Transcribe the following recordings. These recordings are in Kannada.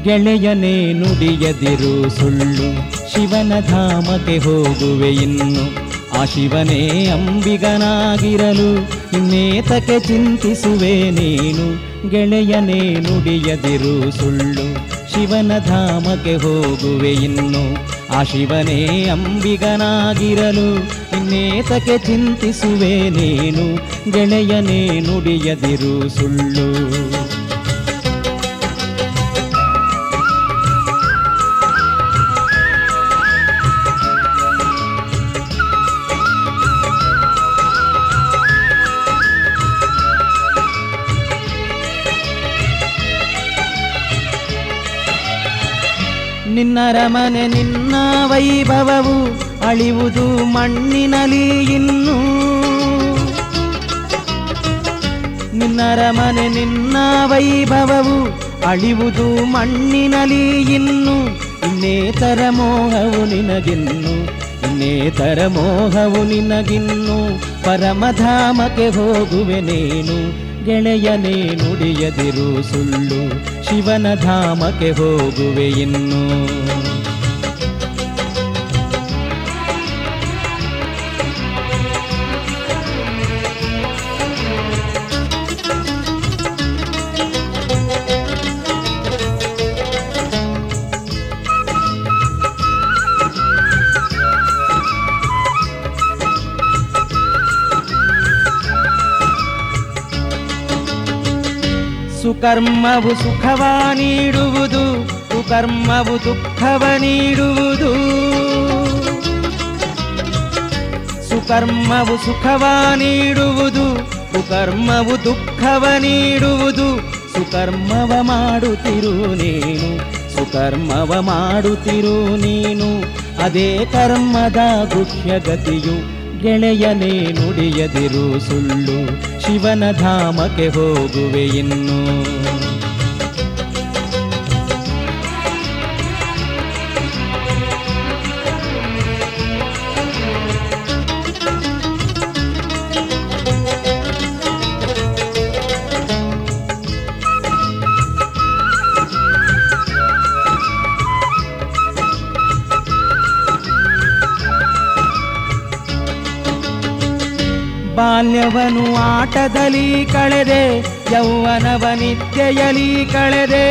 ಗೆಳೆಯನೇ ನುಡಿಯದಿರು ಸುಳ್ಳು ಶಿವನ ಧಾಮಕ್ಕೆ ಹೋಗುವೆ ಇನ್ನು ಆ ಶಿವನೇ ಅಂಬಿಗನಾಗಿರಲು ಇನ್ನೇತಕ್ಕೆ ಚಿಂತಿಸುವೆ ನೀನು ಗೆಳೆಯನೇ ನುಡಿಯದಿರು ಸುಳ್ಳು ಶಿವನ ಧಾಮಕ್ಕೆ ಹೋಗುವೆ ಇನ್ನು ಆ ಶಿವನೇ ಅಂಬಿಗನಾಗಿರಲು ಇನ್ನೇತಕ್ಕೆ ಚಿಂತಿಸುವೆ ನೀನು ಗೆಳೆಯನೇ ನುಡಿಯದಿರು ಸುಳ್ಳು ನಿನ್ನರಮನೆ ನಿನ್ನ ವೈಭವವು ಅಳಿವುದು ಮಣ್ಣಿನಲಿ ಇನ್ನು ನಿನ್ನರಮನೆ ನಿನ್ನ ವೈಭವವು ಅಳಿವುದು ಮಣ್ಣಿನಲಿ ಇನ್ನು ಇನ್ನೇತರ ಮೋಹವು ನಿನಗಿನ್ನು ಇನ್ನೇತರ ಮೋಹವು ನಿನಗಿನ್ನು ಪರಮಧಾಮಕ್ಕೆ ಹೋಗುವೆ ನೀನು ಗೆಳೆಯನೇ ನುಡಿಯದಿರು ಸುಳ್ಳು ಶಿವನ ಧಾಮಕ್ಕೆ ಹೋಗುವೆ ಇನ್ನು ಸುಕರ್ಮವು ಸುಖವ ನೀಡುವುದು ಕುಕರ್ಮವು ದುಃಖವ ನೀಡುವುದು ಸುಕರ್ಮವು ಸುಖವ ನೀಡುವುದು ಕುಕರ್ಮವು ದುಃಖವ ನೀಡುವುದು ಸುಕರ್ಮವ ಮಾಡುತ್ತಿರು ನೀನು ಸುಕರ್ಮವ ಮಾಡುತ್ತಿರು ನೀನು ಅದೇ ಕರ್ಮದ ಗುಹ್ಯಗತಿಯು ಗೆಳೆಯನೇ ನುಡಿಯದಿರು ಸುಳ್ಳು ಶಿವನ ಧಾಮಕ್ಕೆ ಹೋಗುವೆ ಇನ್ನು ಬಾಲ್ಯವನು ಆಟದಲ್ಲಿ ಕಳೆದೆ ಯೌವನವ ನಿತ್ಯೆಯಲಿ ಕಳೆದೆ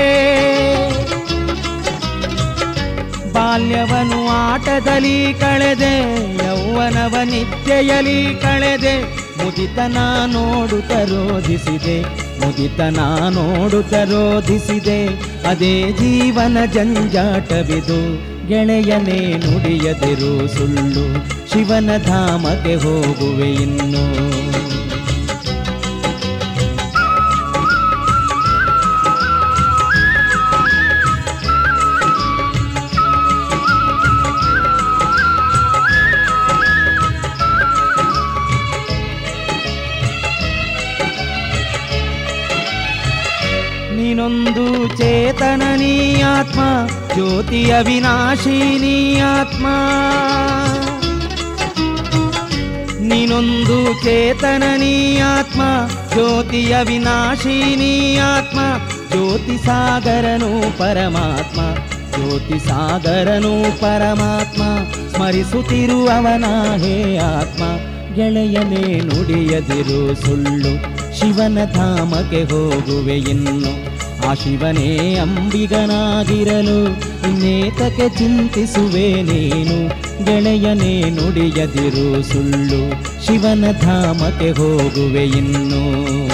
ಬಾಲ್ಯವನು ಆಟದಲ್ಲಿ ಕಳೆದೆ ಯೌವನವ ನಿತ್ಯೆಯಲಿ ಕಳೆದೆ ಮುದಿತನ ನೋಡುತ್ತ ರೋಧಿಸಿದೆ ಮುದಿತನ ನೋಡುತ್ತ ರೋಧಿಸಿದೆ ಅದೇ ಜೀವನ ಜಂಜಾಟವಿದು ಗೆಳೆಯನೇ ನುಡಿಯದಿರು ಸುಳ್ಳು ಶಿವನ ಧಾಮಕ್ಕೆ ಹೋಗುವೆ ಇನ್ನು ನೀನೊಂದು ಚೇತನ ನೀ ಆತ್ಮ ಜ್ಯೋತಿ ಅವಿನಾಶಿ ನೀ ಆತ್ಮ ನೀನೊಂದು ಚೇತನ ನೀ ಆತ್ಮ ಜ್ಯೋತಿ ಅವಿನಾಶಿ ನೀ ಆತ್ಮ ಜ್ಯೋತಿ ಸಾಗರನು ಪರಮಾತ್ಮ ಜ್ಯೋತಿ ಸಾಗರನು ಪರಮಾತ್ಮ ಸ್ಮರಿಸುತ್ತಿರುವವನ ಹೇ ಆತ್ಮ ಗೆಳೆಯನೇ ನುಡಿಯದಿರು ಸುಳ್ಳು ಶಿವನ ಧಾಮಕ್ಕೆ ಹೋಗುವೆ ಇನ್ನು ಆ ಶಿವನೇ ಅಂಬಿಗನಾಗಿರಲು ಇನ್ನೇತಕ್ಕೆ ಚಿಂತಿಸುವೆ ನೀನು ಗೆಳೆಯನೇ ನುಡಿಯದಿರು ಸುಳ್ಳು ಶಿವನ ಧಾಮಕ್ಕೆ ಹೋಗುವೆ ಇನ್ನು